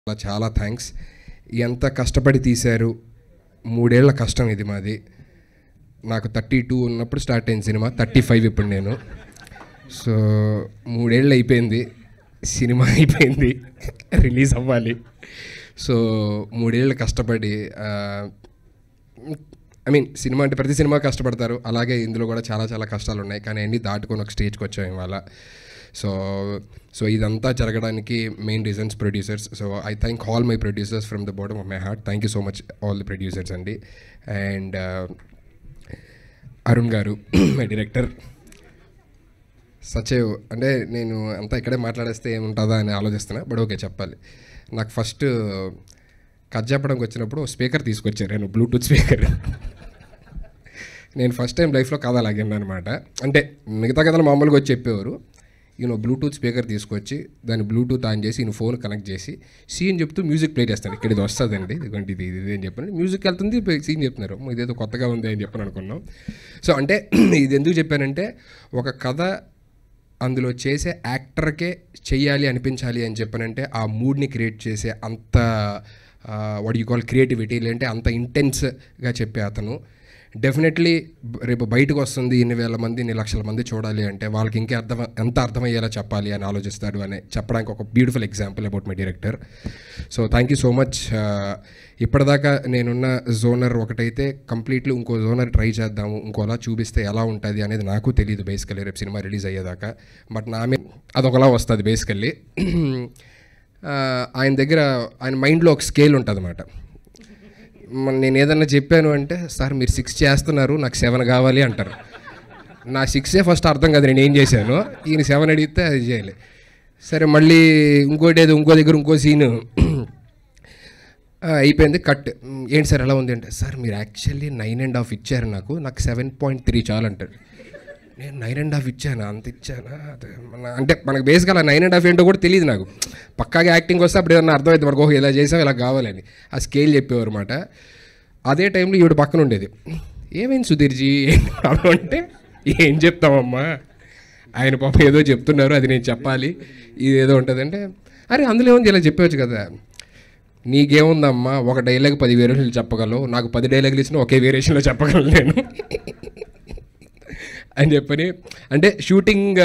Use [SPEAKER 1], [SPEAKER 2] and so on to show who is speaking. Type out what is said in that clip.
[SPEAKER 1] చాలా చాలా థ్యాంక్స్ ఎంత కష్టపడి తీశారు మూడేళ్ల కష్టం ఇది మాది నాకు థర్టీ టూ ఉన్నప్పుడు స్టార్ట్ అయింది సినిమా థర్టీ ఫైవ్ ఇప్పుడు నేను సో మూడేళ్ళు అయిపోయింది సినిమా అయిపోయింది రిలీజ్ అవ్వాలి సో మూడేళ్ళు కష్టపడి ఐ మీన్ సినిమా అంటే ప్రతి సినిమా కష్టపడతారు అలాగే ఇందులో కూడా చాలా చాలా కష్టాలు ఉన్నాయి కానీ అన్నీ దాటుకొని ఒక స్టేజ్కి వచ్చాం ఇవాళ సో సో ఇదంతా జరగడానికి main reasons producers so I thank all my producers from the bottom of my heart thank you so much all the producers అండి and Arun garu my director సచేవ్ అంటే నేను అంతా ఇక్కడే మాట్లాడేస్తే ఏముంటుందా అని ఆలోచిస్తున్నా బట్ ఓకే చెప్పాలి నాకు ఫస్ట్ కట్ చెప్పడానికి వచ్చినప్పుడు స్పీకర్ తీసుకొచ్చారు నేను బ్లూటూత్ స్పీకర్ నేను ఫస్ట్ టైం లైఫ్లో కథ లాగాను అనమాట అంటే మిగతా కథలు మామూలుగా వచ్చి చెప్పేవారు ఈయన బ్లూటూత్ స్పీకర్ తీసుకొచ్చి దాన్ని బ్లూటూత్ ఆన్ చేసి ఈయన ఫోన్ కనెక్ట్ చేసి సీన్ చెప్తూ మ్యూజిక్ ప్లే చేస్తాను ఇక్కడ ఇది వస్తుందండి ఇదిగోండి ఇది ఇది అని చెప్పండి మ్యూజిక్ వెళ్తుంది సీన్ చెప్తున్నారు "అమ్మో, ఇదేదో కొత్తగా ఉంది అని చెప్పని అనుకున్నాం సో అంటే ఇది ఎందుకు చెప్పానంటే ఒక కథ అందులో చేసే యాక్టర్కే చెయ్యాలి అనిపించాలి అని చెప్పనంటే ఆ మూడ్ని క్రియేట్ చేసే అంత వాట్ యూ కాల్ క్రియేటివిటీ లేదంటే అంత ఇంటెన్స్గా చెప్పే అతను డెఫినెట్లీ రేపు బయటకు వస్తుంది ఇన్ని వేల మంది ఇన్ని లక్షల మంది చూడాలి అంటే వాళ్ళకి ఇంకా అర్థం ఎంత అర్థమయ్యేలా చెప్పాలి అని ఆలోచిస్తాడు అని చెప్పడానికి ఒక beautiful example about my director so thank you so much ఇప్పటిదాకా నేనున్న జోనర్ ఒకటైతే కంప్లీట్లీ ఇంకో జోనర్ ట్రై చేద్దాము ఇంకోలా చూపిస్తే ఎలా ఉంటుంది అనేది నాకు తెలియదు బేసికల్లీ రేపు సినిమా రిలీజ్ అయ్యేదాకా బట్ నా మీద అదొకలా వస్తుంది బేసికల్లీ ఆయన దగ్గర ఆయన మైండ్లో ఒక స్కేల్ ఉంటుంది అన్నమాట మన నేను ఏదన్నా చెప్పాను అంటే సార్ మీరు సిక్స్ చేస్తున్నారు నాకు సెవెన్ కావాలి అంటారు నా సిక్సే ఫస్ట్ అర్థం కాదు నేను ఏం చేశాను ఈయన సెవెన్ అడిగితే అది చేయాలి సరే మళ్ళీ ఇంకోటి ఏదో ఇంకో దగ్గర ఇంకో సీను అయిపోయింది కట్ ఏంటి సార్ ఎలా ఉంది అంటే సార్ మీరు యాక్చువల్లీ నైన్ అండ్ హాఫ్ ఇచ్చారు నాకు నాకు సెవెన్ పాయింట్ త్రీ చాలు అంటాడు నేను నైన్ అండ్ హాఫ్ ఇచ్చానా అంత ఇచ్చానా అదే మన అంటే మనకు బేసిక్గా అలా నైన్ అండ్ హాఫ్ ఏంటో కూడా తెలియదు నాకు పక్కాగా యాక్టింగ్ వస్తే అప్పుడు ఏదన్నా అర్థమైంది మనకు ఓహో ఇలా చేసాం ఇలా కావాలని ఆ స్కేల్ చెప్పేవారు అనమాట అదే టైంలో ఈవిడ పక్కన ఉండేది ఏమైంది సుధీర్జీ ఏం ప్రాబ్లం అంటే ఏం చెప్తామమ్మా ఆయన పాప ఏదో చెప్తున్నారు అది నేను చెప్పాలి ఇది ఏదో ఉంటుందంటే అరే అందులో ఏముంది ఇలా చెప్పవచ్చు కదా నీకేముందమ్మా ఒక డైలాగ్ పది వేరియేషన్లు చెప్పగలవు నాకు పది డైలాగులు ఇచ్చిన ఒకే వేరియేషన్లో చెప్పగలను నేను అని చెప్పని అంటే షూటింగ్